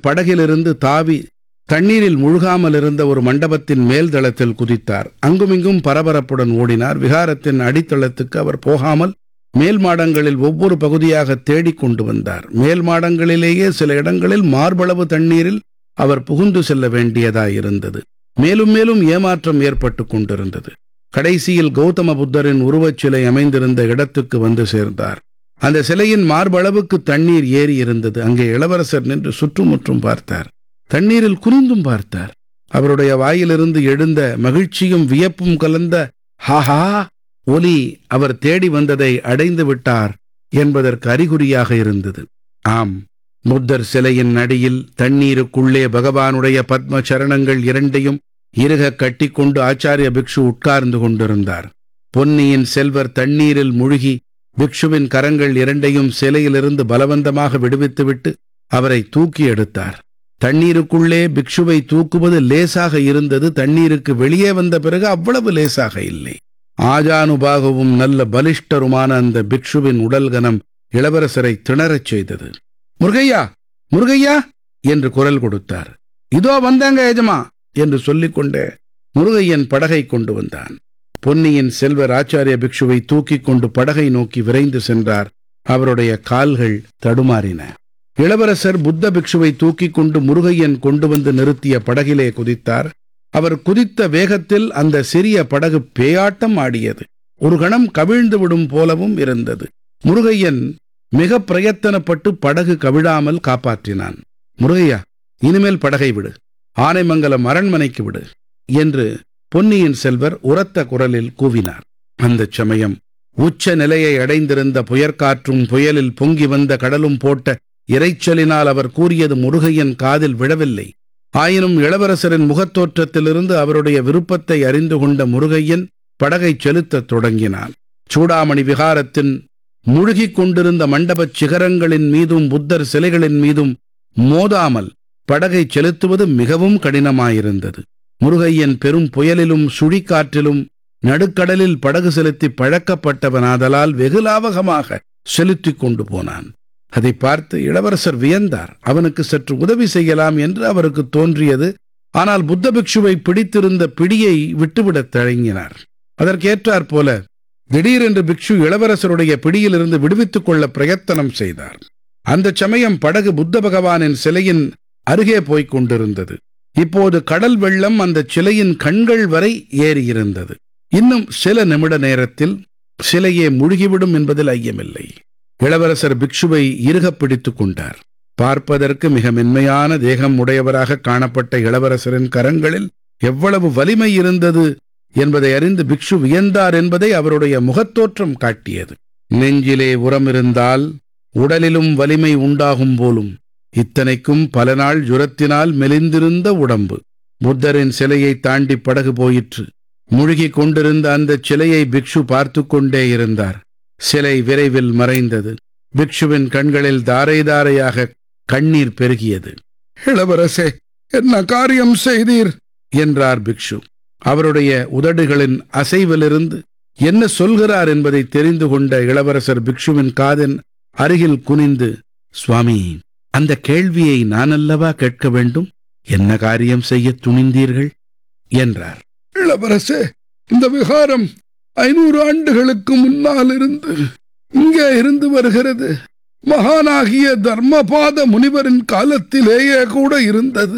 படகிலிருந்து தாவி தண்ணீரில் முழுகாமல் இருந்த ஒரு மண்டபத்தின் மேல் தளத்தில் குதித்தார் அங்குமிங்கும் பரபரப்புடன் ஓடினார் விகாரத்தின் அடித்தளத்துக்கு அவர் போகாமல் மேல் மாடங்களில் ஒவ்வொரு பகுதியாக தேடிக் கொண்டு வந்தார் மேல் மாடங்களிலேயே சில இடங்களில் மார்பளவு தண்ணீரில் அவர் புகுந்து செல்ல வேண்டியதாயிருந்தது மேலும் மேலும் ஏமாற்றம் ஏற்பட்டுக் கொண்டிருந்தது கடைசியில் கௌதம புத்தரின் உருவச் சிலை அமைந்திருந்த இடத்துக்கு வந்து சேர்ந்தார் அந்த சிலையின் மார்பளவுக்கு தண்ணீர் ஏறி இருந்தது அங்கே இளவரசர் நின்று சுற்றுமுற்றும் பார்த்தார் தண்ணீரில் குனிந்தும் பார்த்தார் அவருடைய வாயிலிருந்து எழுந்த மகிழ்ச்சியும் வியப்பும் கலந்த ஹாஹா ஒலி அவர் தேடி வந்ததை அடைந்து விட்டார் என்பதற்கு அறிகுறியாக இருந்தது ஆம் புத்தர் சிலையின் அடியில் தண்ணீருக்குள்ளே பகவானுடைய பத்ம சரணங்கள் இரண்டையும் இறுக கட்டிக்கொண்டு ஆச்சாரிய பிக்ஷு உட்கார்ந்து கொண்டிருந்தார் பொன்னியின் செல்வர் தண்ணீரில் முழுகி பிக்ஷுவின் கரங்கள் இரண்டையும் சிலையிலிருந்து பலவந்தமாக விடுவித்துவிட்டு அவரை தூக்கி எடுத்தார் தண்ணீருக்குள்ளே பிக்ஷுவை தூக்குவது லேசாக இருந்தது தண்ணீருக்கு வெளியே வந்த பிறகு அவ்வளவு லேசாக இல்லை ஆஜானுபாகவும் நல்ல பலிஷ்டருமான அந்த பிக்ஷுவின் உடல் கனம் இளவரசரை திணறச் செய்தது முருகையா முருகையா என்று குரல் கொடுத்தார் இதோ வந்தாங்க எஜமா என்று சொல்லிக்கொண்டே முருகையன் படகை கொண்டு வந்தான் பொன்னியின் செல்வர் ஆச்சாரிய பிக்ஷுவை தூக்கிக் கொண்டு படகை நோக்கி விரைந்து சென்றார் அவருடைய கால்கள் தடுமாறின இளவரசர் புத்த பிக்ஷுவை தூக்கிக் கொண்டு முருகையன் கொண்டு வந்து நிறுத்திய படகிலே குதித்தார் அவர் குதித்த வேகத்தில் அந்த சிறிய படகு பேயாட்டம் ஆடியது ஒரு கணம் கவிழ்ந்து விடும் போலவும் இருந்தது முருகையன் மிக பிரயத்தனப்பட்டு படகு கவிழாமல் காப்பாற்றினான் முருகையா இனிமேல் படகை விடு ஆனைமங்கலம் அரண்மனைக்கு விடு என்று பொன்னியின் செல்வர் உரத்த குரலில் கூவினார் அந்தச் சமயம் உச்ச நிலையை அடைந்திருந்த புயற்காற்றும் புயலில் பொங்கி வந்த கடலும் போட்ட இரைச்சலினால் அவர் கூறியது முருகையன் காதில் விழவில்லை ஆயினும் இளவரசரின் முகத்தோற்றத்திலிருந்து அவருடைய விருப்பத்தை அறிந்து கொண்ட முருகையன் படகைச் செலுத்தத் தொடங்கினான் சூடாமணி விகாரத்தின் முழுகிக் கொண்டிருந்த மண்டபச் சிகரங்களின் மீதும் புத்தர் சிலைகளின் மீதும் மோதாமல் படகைச் செலுத்துவது மிகவும் கடினமாயிருந்தது முருகையன் பெரும் புயலிலும் சுழிக்காற்றிலும் நடுக்கடலில் படகு செலுத்தி பழக்கப்பட்டவனாதலால் வெகு லாவகமாக செலுத்திக் கொண்டு போனான் அதை பார்த்து இளவரசர் வியந்தார் அவனுக்கு சற்று உதவி செய்யலாம் என்று அவருக்கு தோன்றியது ஆனால் புத்த பிக்ஷுவை பிடித்திருந்த பிடியை விட்டுவிடத் தயங்கினார் அதற்கேற்றாற் போல திடீரென்று பிக்ஷு இளவரசருடைய பிடியிலிருந்து விடுவித்துக் கொள்ள பிரயத்தனம் செய்தார் அந்த சமயம் படகு புத்த பகவானின் சிலையின் அருகே போய்க் கொண்டிருந்தது இப்போது கடல் வெள்ளம் அந்த சிலையின் கண்கள் வரை ஏறியிருந்தது இன்னும் சில நிமிட நேரத்தில் சிலையே முழுகிவிடும் என்பதில் ஐயமில்லை இளவரசர் பிக்ஷுவை இறுகப் பிடித்துக் கொண்டார் பார்ப்பதற்கு மிக மென்மையான தேகம் உடையவராக காணப்பட்ட இளவரசரின் கரங்களில் எவ்வளவு வலிமை இருந்தது என்பதை அறிந்து பிக்ஷு வியந்தார் என்பதை அவருடைய முகத்தோற்றம் காட்டியது நெஞ்சிலே உரம் இருந்தால் உடலிலும் வலிமை உண்டாகும் போலும் இத்தனைக்கும் பல நாள் ஜுரத்தினால் மெலிந்திருந்த உடம்பு புத்தரின் சிலையை தாண்டி படகு போயிற்று முழுகிக் கொண்டிருந்த அந்த சிலையை பிக்ஷு பார்த்து கொண்டே இருந்தார் சிலை விரைவில் மறைந்தது பிக்ஷுவின் கண்களில் தாரை தாரையாக கண்ணீர் பெருகியது இளவரசே என்ன காரியம் செய்தீர் என்றார் பிக்ஷு அவருடைய உதடுகளின் அசைவிலிருந்து என்ன சொல்கிறார் என்பதை தெரிந்து கொண்ட இளவரசர் பிக்ஷுவின் காதின் அருகில் குனிந்து சுவாமி அந்த கேள்வியை நான் அல்லவா கேட்க வேண்டும் என்ன காரியம் செய்ய துணிந்தீர்கள் என்றார் இளவரசே இந்த விகாரம் ஐநூறு ஆண்டுகளுக்கு முன்னால் இருந்து இங்கே இருந்து வருகிறது மகானாகிய தர்மபாத முனிவரின் காலத்திலேயே கூட இருந்தது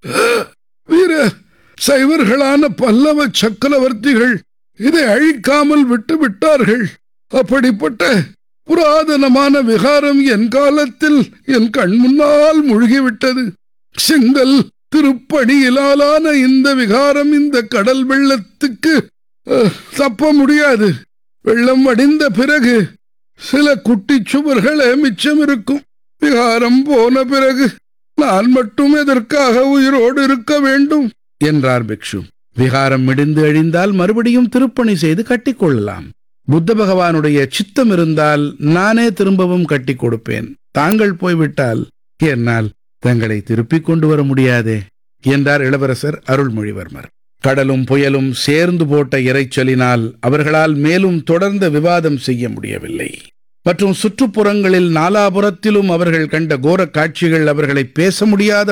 வீர சைவர்களான பல்லவ சக்கரவர்த்திகள் இதை அழிக்காமல் விட்டு விட்டார்கள் அப்படிப்பட்ட புராதனமான விகாரம் என் காலத்தில் என் கண் முன்னால் மூழ்கிவிட்டது செங்கல் திருப்பணியிலாலான இந்த விகாரம் இந்த கடல் வெள்ளத்துக்கு அஹ், தப்ப முடியாது வெள்ளம் வடிந்த பிறகு சில குட்டிச் சுவர்களே மிச்சம் இருக்கும் விகாரம் போன பிறகு நான் மட்டும் எதற்காக உயிரோடு இருக்க வேண்டும் என்றார் பிக்ஷு விகாரம் மிடிந்து அழிந்தால் மறுபடியும் திருப்பணி செய்து கட்டிக்கொள்ளலாம் புத்த பகவானுடைய சித்தம் இருந்தால் நானே திரும்பவும் கட்டி கொடுப்பேன் தாங்கள் போய்விட்டால் என்னால் தங்களை திருப்பிக் கொண்டு வர முடியாதே என்றார் இளவரசர் அருள்மொழிவர்மர் கடலும் புயலும் சேர்ந்து போட்ட இரைச்சலினால் அவர்களால் மேலும் தொடர்ந்த விவாதம் செய்ய முடியவில்லை மற்றும் சுற்றுப்புறங்களில் நாலாபுரத்திலும் அவர்கள் கண்ட கோரக் காட்சிகள் அவர்களை பேச முடியாத